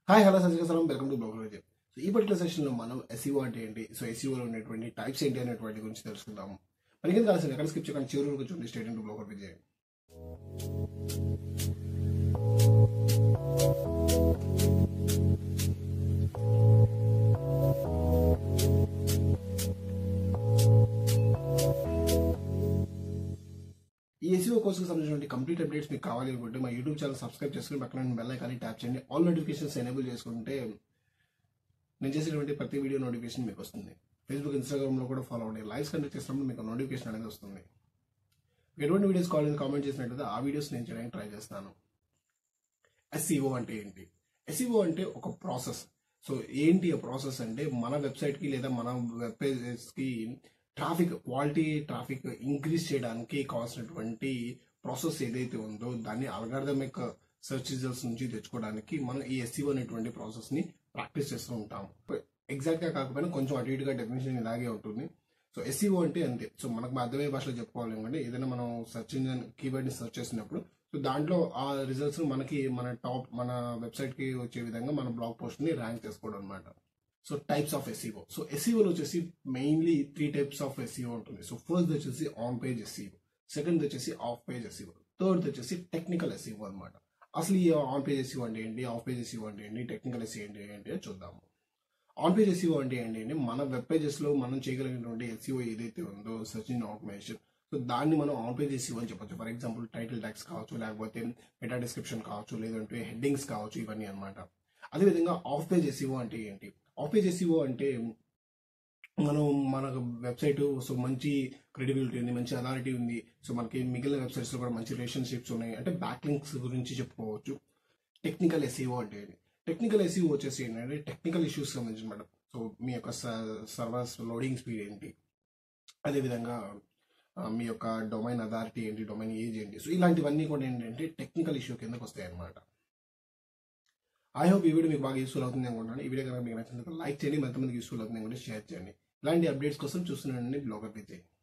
hi hello సలం welcome to blog Vijay so ఈ particular సెషన్లో మనం ఎస్ఈఓ అంటే ఏంటి సో ఎస్ఈఓలో ఉన్నటువంటి టైప్స్ ఏంటి అనేటువంటి గురించి తెలుసుకుందాము మనకి ఎందుకు కావాల్సింది ఎక్కడ స్కిప్ చేయకుండా చివరి వరకు చూడండి స్టేట్ టు బ్లాగ్ విజయ్ ఈ ఎస్ఈఓ కోర్సుకు సంబంధించిన కంప్లీట్ అప్డేట్స్ మీకు కావాలి అనుకుంటే మా యూట్యూబ్ ఛానల్ సబ్స్క్రైబ్ చేసుకుని పక్కన బెల్ ఐకాన్ ట్యాప్ చేయండి ఆల్ నోటిఫికేషన్స్ ఎనేబుల్ చేసుకుంటే నేను చేసేటువంటి ప్రతి వీడియో నోటిఫికేషన్ మీకు వస్తుంది ఫేస్బుక్ ఇన్స్టాగ్రామ్లో కూడా ఫాలో అవ్వండి లైవ్స్ కండక్ట్ చేసినప్పుడు మీకు నోటిఫికేషన్ అనేది వస్తుంది ఎటువంటి వీడియోస్ కావాలని కామెంట్ చేసినట్లయితే ఆ వీడియోస్ నేను చేయడానికి ట్రై చేస్తాను ఎస్ఈఓ అంటే ఏంటి ఎస్ఈఓ అంటే ఒక ప్రాసెస్ సో ఏంటి ఆ ప్రాసెస్ అంటే మన వెబ్సైట్కి లేదా మన వెబ్ పేజెస్కి ట్రాఫిక్ క్వాలిటీ ట్రాఫిక్ ఇంక్రీజ్ చేయడానికి కావాల్సినటువంటి ప్రాసెస్ ఏదైతే ఉందో దాన్ని అల్గారిథమిక్ సెర్చ్ రిజల్ట్స్ నుంచి తెచ్చుకోవడానికి మనం ఈ ఎస్ఈఓ అనేటువంటి ప్రాసెస్ ని ప్రాక్టీస్ చేస్తూ ఉంటాం ఎగ్జాక్ట్ గా కాకపోయినా కొంచెం అటు ఇటుగా డెఫినేషన్ ఇలాగే ఉంటుంది సో ఎస్ఈఓ అంటే అంతే సో మనకు అర్థమయ్యే భాషలో చెప్పుకోవాలి అంటే ఏదైనా మనం సెర్చ్ ఇంజిన్ కీవర్డ్ ని సెర్చ్ చేసినప్పుడు సో దాంట్లో ఆ రిజల్ట్స్ మనకి మన టాప్ మన వెబ్సైట్ కి వచ్చే విధంగా మన బ్లాగ్ పోస్ట్ ని ర్యాంక్ చేసుకోవడం అనమాట so types of SEO so ఎస్ఈఓలో వచ్చేసి mainly three types of SEO ఉంటుంది సో ఫస్ట్ వచ్చేసి ఆన్ పేజ్ ఎస్ఈఓ సెకండ్ వచ్చేసి ఆఫ్ పేజ్ ఎస్ఈఓ థర్డ్ వచ్చేసి టెక్నికల్ ఎస్ఈఓ అనమాట అసలు ఈ ఆన్ పేజ్ ఎస్ఈఓ అంటే ఏంటి ఆఫ్ పేజ్ ఎస్ఈఓ అంటే ఏంటి టెక్నికల్ ఎస్ఈ అంటే ఏంటి అని చూద్దాము ఆన్ పేజ్ ఎస్ఈఓ అంటే ఏంటి అంటే మన వెబ్ పేజెస్ లో మనం చేయగలిగినటువంటి ఎస్ఈఓ ఏదైతే ఉందో సర్చ్ ఇంజిన్ ఆటోమేషన్ సో దాన్ని మనం ఆన్ పేజ్ ఎస్ఈఓ అని చెప్పొచ్చు ఫర్ ఎగ్జాంపుల్ టైటిల్ ట్యాక్స్ కావచ్చు లేకపోతే మెటా డిస్క్రిప్షన్ కావచ్చు లేదంటే హెడ్డింగ్స్ కావచ్చు ఇవన్నీ అనమాట అదేవిధంగా ఆఫ్ పేజ్ ఎస్ఈఓ అంటే ఏంటి ఆఫ్ పేజ్ ఎస్ఈఓ అంటే మనం మన వెబ్సైట్ సో మంచి క్రెడిబిలిటీ ఉంది మంచి అథారిటీ ఉంది సో మనకి మిగిలిన వెబ్సైట్స్ లో కూడా మంచి రిలేషన్షిప్స్ ఉన్నాయి అంటే బ్యాక్ లింక్స్ గురించి చెప్పుకోవచ్చు టెక్నికల్ ఎస్ఈఓ అంటే టెక్నికల్ ఎస్ఈఓ వచ్చేసి ఏంటంటే టెక్నికల్ ఇష్యూస్ సంబంధించిన మేడం సో మీ యొక్క సర్వర్స్ లోడింగ్ స్పీడ్ ఏంటి అదేవిధంగా మీ యొక్క డొమైన్ అథారిటీ ఏంటి డొమైన్ ఏజ్ ఏంటి సో ఇలాంటివన్నీ కూడా ఏంటంటే టెక్నికల్ ఇష్యూ కిందకు వస్తాయి అనమాట ఐ హోప్ ఈ వీడియో మీకు బాగా యూస్ఫుల్ అవుతుంది అనుకుంటున్నాను ఈ వీడియో కనుక మీకు నచ్చినందుకు లైక్ చేయండి ఎంతమందికి యూస్ఫుల్ అవుతుంది అనుకుంటే షేర్ చేయండి ఇలాంటి అప్డేట్స్ కోసం చూస్తున్నానండి బ్లాగర్ విజయ్